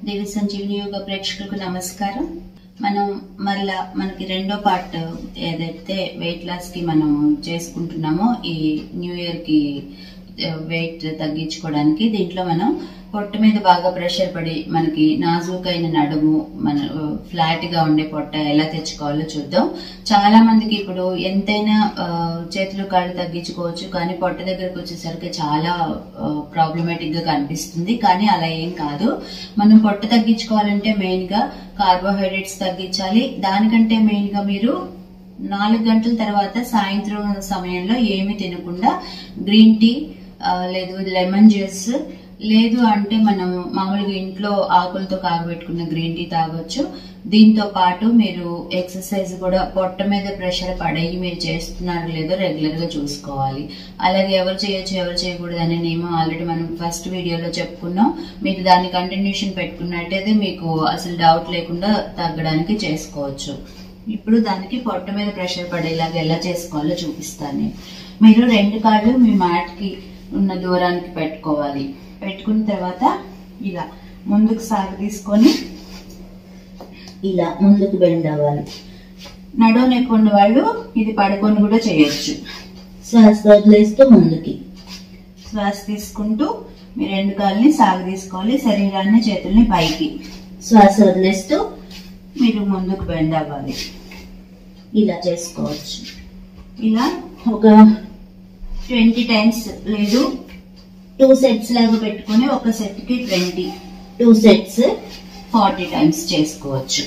దేవి సంజీవిని యోగ ప్రేక్షకులకు నమస్కారం మనం మళ్ళా మనకి రెండో పార్ట్ ఏదైతే వెయిట్ లాస్ కి మనం చేసుకుంటున్నామో ఈ న్యూ ఇయర్ కి వెయిట్ తగ్గించుకోవడానికి దీంట్లో మనం పొట్ట మీద బాగా ప్రెషర్ పడి మనకి నాజూకైన నడుము మన ఫ్లాట్ గా ఉండే పొట్ట ఎలా తెచ్చుకోవాలో చూద్దాం చాలా మందికి ఇప్పుడు ఎంతైనా ఆ, చేతులు కాళ్ళు తగ్గించుకోవచ్చు కానీ పొట్ట దగ్గరకు వచ్చేసరికి చాలా ప్రాబ్లమేటిక్ గా కనిపిస్తుంది కానీ అలా ఏం కాదు మనం పొట్ట తగ్గించుకోవాలంటే మెయిన్ గా కార్బోహైడ్రేట్స్ తగ్గించాలి దానికంటే మెయిన్ గా మీరు నాలుగు గంటల తర్వాత సాయంత్రం సమయంలో ఏమి తినకుండా గ్రీన్ టీ ఆ, లేదు లెమన్ జ్యూస్ లేదు అంటే మనం మామూలుగా ఇంట్లో ఆకులతో కాగబెట్టుకున్న గ్రీన్ టీ తాగొచ్చు దీంతో పాటు మీరు ఎక్సర్సైజ్ కూడా పొట్ట మీద ప్రెషర్ పడేయి మీరు చేస్తున్నారు లేదో రెగ్యులర్ గా చూసుకోవాలి అలాగే ఎవరు చేయొచ్చు ఎవరు చేయకూడదు అనే నియమం ఆల్రెడీ మనం ఫస్ట్ వీడియోలో చెప్పుకున్నాం మీరు దాన్ని కంటిన్యూషన్ పెట్టుకున్నట్టయితే మీకు అసలు డౌట్ లేకుండా తగ్గడానికి చేసుకోవచ్చు ఇప్పుడు దానికి పొట్ట మీద ప్రెషర్ పడేలాగా ఎలా చేసుకోవాలో చూపిస్తాను నేను. మీరు రెండు కాళ్ళు మీ మ్యాట్ కి ఉన్న దూరానికి పెట్టుకోవాలి పెట్టుకున్న తర్వాత ఇలా ముందుకు సాగు తీసుకొని ఇలా ముందుకు బెండ్ అవ్వాలి నడువు నొప్పి ఉన్న వాళ్ళు ఇది పడుకొని కూడా చేయొచ్చు శ్వాస వదిలేస్తూ ముందుకి శ్వాస తీసుకుంటూ మీ రెండు కాళ్ళని సాగు తీసుకోవాలి శరీరాన్ని చేతుల్ని పైకి శ్వాస వదిలేస్తూ మీరు ముందుకు బెండ్ అవ్వాలి ఇలా చేసుకోవచ్చు ఇలా ఒక ట్వంటీ టైమ్స్ లేదు టూ సెట్స్ లాగా పెట్టుకొని ఒక సెట్ కి twenty two sets forty times చేసుకోవచ్చు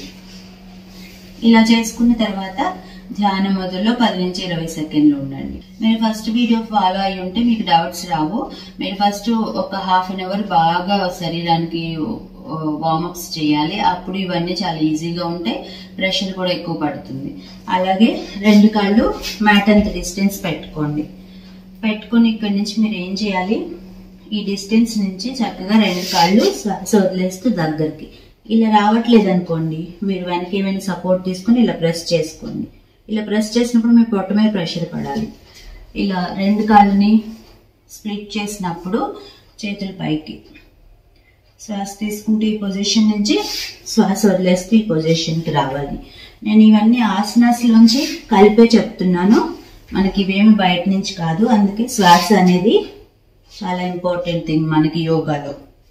ఇలా చేసుకున్న తర్వాత ధ్యాన మొదల్లో పది నుంచి ఇరవై సెకండ్లు ఉండండి మీరు ఫస్ట్ వీడియో ఫాలో అయి ఉంటే మీకు డౌట్స్ రావు మీరు ఫస్ట్ ఒక హాఫ్ అన్ అవర్ బాగా శరీరానికి వార్మప్స్ చేయాలి అప్పుడు ఇవన్నీ చాలా ఈజీగా ఉంటాయి ప్రెషర్ కూడా ఎక్కువ పడుతుంది అలాగే రెండు కాళ్ళు మ్యాట్ అంత డిస్టెన్స్ పెట్టుకోండి పెట్టుకొని ఇక్కడి నుంచి మీరు ఏం చేయాలి ఈ డిస్టెన్స్ నుంచి చక్కగా రెండు కాళ్ళు శ్వాస వదిలేస్తూ దగ్గరికి ఇలా రావట్లేదు అనుకోండి మీరు వెనక ఏమైనా సపోర్ట్ తీసుకొని ఇలా ప్రెస్ చేసుకోండి ఇలా ప్రెస్ చేసినప్పుడు మీ పొట్ట మీద ప్రెషర్ పడాలి ఇలా రెండు కాళ్ళని స్ప్లిట్ చేసినప్పుడు చేతులు పైకి శ్వాస తీసుకుంటూ ఈ పొజిషన్ నుంచి శ్వాస వదిలేస్తూ ఈ పొజిషన్కి రావాలి నేను ఇవన్నీ ఆసనాస్లోంచి కలిపే చెప్తున్నాను మనకి ఇవేమి బయట నుంచి కాదు అందుకే శ్వాస అనేది చాలా ఇంపార్టెంట్ థింగ్ మనకి యోగాలో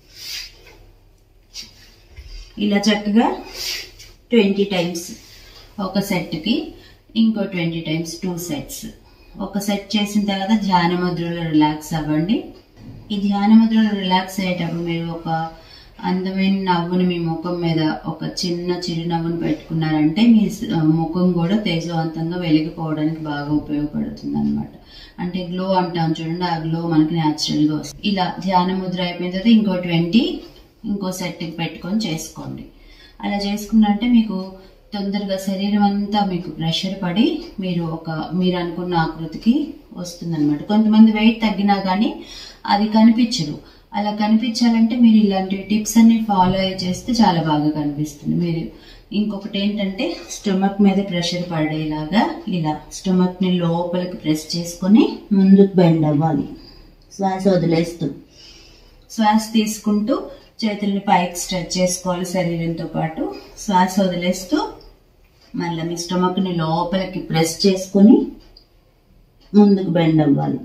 ఇలా చక్కగా ట్వంటీ టైమ్స్ ఒక సెట్కి ఇంకో ట్వంటీ టైమ్స్ టూ సెట్స్ ఒక సెట్ చేసిన తర్వాత ధ్యాన ముద్రలో రిలాక్స్ అవ్వండి ఈ ధ్యాన ముద్రలో రిలాక్స్ అయ్యేటప్పుడు మీరు ఒక అందమైన నవ్వుని మీ ముఖం మీద ఒక చిన్న చిరునవ్వును పెట్టుకున్నారంటే మీ స- ముఖం కూడా తేజవంతంగా వెలిగిపోవడానికి బాగా ఉపయోగపడుతుంది అనమాట అంటే గ్లో అంటాం చూడండి ఆ గ్లో మనకి న్యాచురల్ గా వస్తుంది ఇలా ధ్యాన ముద్ర అయిపోయిన తర్వాత ఇంకో ట్వంటీ ఇంకో సెట్ పెట్టుకొని చేసుకోండి అలా చేసుకున్నంటే మీకు తొందరగా శరీరం అంతా మీకు ప్రెషర్ పడి మీరు ఒక మీరు అనుకున్న ఆకృతికి వస్తుందన్నమాట కొంతమంది వెయిట్ తగ్గినా కానీ అది కనిపించదు అలా కనిపించాలంటే మీరు ఇలాంటి టిప్స్ అన్ని ఫాలో అయ్యి చేస్తే చాలా బాగా కనిపిస్తుంది మీరు ఇంకొకటి ఏంటంటే స్టమక్ మీద ప్రెషర్ పడేలాగా ఇలా స్టమక్ ని లోపలికి ప్రెస్ చేసుకొని ముందుకు బెండ్ అవ్వాలి శ్వాస వదిలేస్తూ శ్వాస తీసుకుంటూ చేతుల్ని పైకి స్ట్రెచ్ చేసుకోవాలి శరీరంతో పాటు శ్వాస వదిలేస్తూ మళ్ళీ మీ స్టమక్ ని లోపలికి ప్రెస్ చేసుకొని ముందుకు బెండ్ అవ్వాలి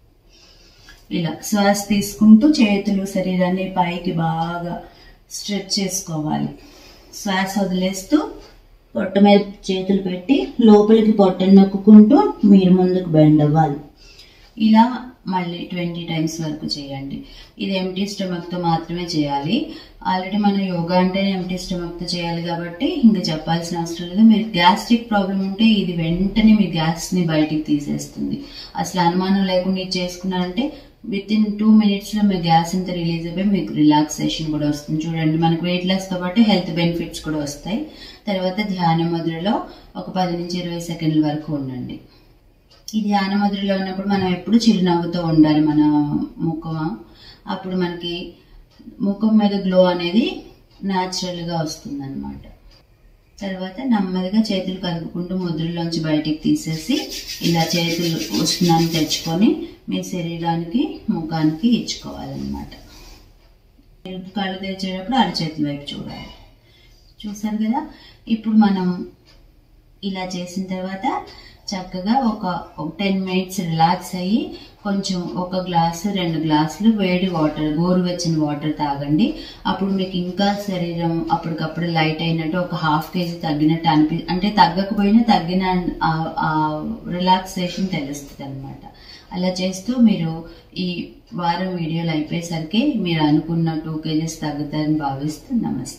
ఇలా శ్వాస తీసుకుంటూ చేతులు శరీరాన్ని పైకి బాగా స్ట్రెచ్ చేసుకోవాలి శ్వాస వదిలేస్తూ పొట్ట మీద చేతులు పెట్టి లోపలికి పొట్టను నొక్కుంటూ మీరు ముందుకు బెండ్ అవ్వాలి ఇలా మళ్ళీ ట్వంటీ టైమ్స్ వరకు చేయండి ఇది ఎంటీ స్టమక్ తో మాత్రమే చేయాలి ఆల్రెడీ మన యోగా అంటే ఎంటీ స్టమక్ తో చేయాలి కాబట్టి ఇంకా చెప్పాల్సిన అవసరం లేదు మీరు గ్యాస్ట్రిక్ ప్రాబ్లం ఉంటే ఇది వెంటనే మీ గ్యాస్ ని బయటికి తీసేస్తుంది అసలు అనుమానం లేకుండా ఇది చేసుకున్నారంటే విత్ ఇన్ టూ మినిట్స్ లో మీ గ్యాస్ అంతా రిలీజ్ అయిపోయి మీకు రిలాక్సేషన్ కూడా వస్తుంది చూడండి మనకు వెయిట్ లాస్ తో పాటు హెల్త్ బెనిఫిట్స్ కూడా వస్తాయి తర్వాత ధ్యాన ముద్రలో ఒక పది నుంచి ఇరవై సెకండ్ల వరకు ఉండండి ఈ ధ్యాన ముద్రలో ఉన్నప్పుడు మనం ఎప్పుడు చిరునవ్వుతో ఉండాలి మన ముఖం అప్పుడు మనకి ముఖం మీద గ్లో అనేది న్యాచురల్ గా వస్తుంది అనమాట తర్వాత నెమ్మదిగా చేతులు కలుపుకుంటూ ముద్రలోంచి బయటికి తీసేసి ఇలా చేతులు ఉష్ణాన్ని తెచ్చుకొని మీ శరీరానికి ముఖానికి ఇచ్చుకోవాలన్నమాట కళ్ళు తెరిచేటప్పుడు అరచేతుల వైపు చూడాలి చూసారు కదా ఇప్పుడు మనం ఇలా చేసిన తర్వాత చక్కగా ఒక టెన్ మినిట్స్ రిలాక్స్ అయ్యి కొంచెం ఒక గ్లాసు రెండు గ్లాసులు వేడి వాటర్ గోరువెచ్చని వాటర్ తాగండి అప్పుడు మీకు ఇంకా శరీరం అప్పటికప్పుడు లైట్ అయినట్టు ఒక హాఫ్ కేజీ తగ్గినట్టు అనిపి అంటే తగ్గకపోయినా తగ్గిన రిలాక్సేషన్ తెలుస్తుంది అనమాట అలా చేస్తూ మీరు ఈ వారం వీడియోలు అయిపోయేసరికి మీరు అనుకున్న టూ కేజీస్ తగ్గుతారని భావిస్తూ నమస్తే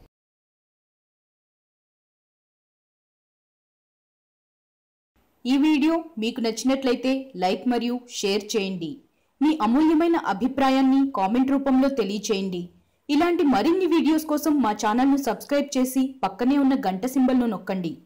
ఈ వీడియో మీకు నచ్చినట్లయితే లైక్ మరియు షేర్ చేయండి మీ అమూల్యమైన అభిప్రాయాన్ని కామెంట్ రూపంలో తెలియచేయండి ఇలాంటి మరిన్ని వీడియోస్ కోసం మా ఛానల్ను సబ్స్క్రైబ్ చేసి పక్కనే ఉన్న గంట సింబల్ను నొక్కండి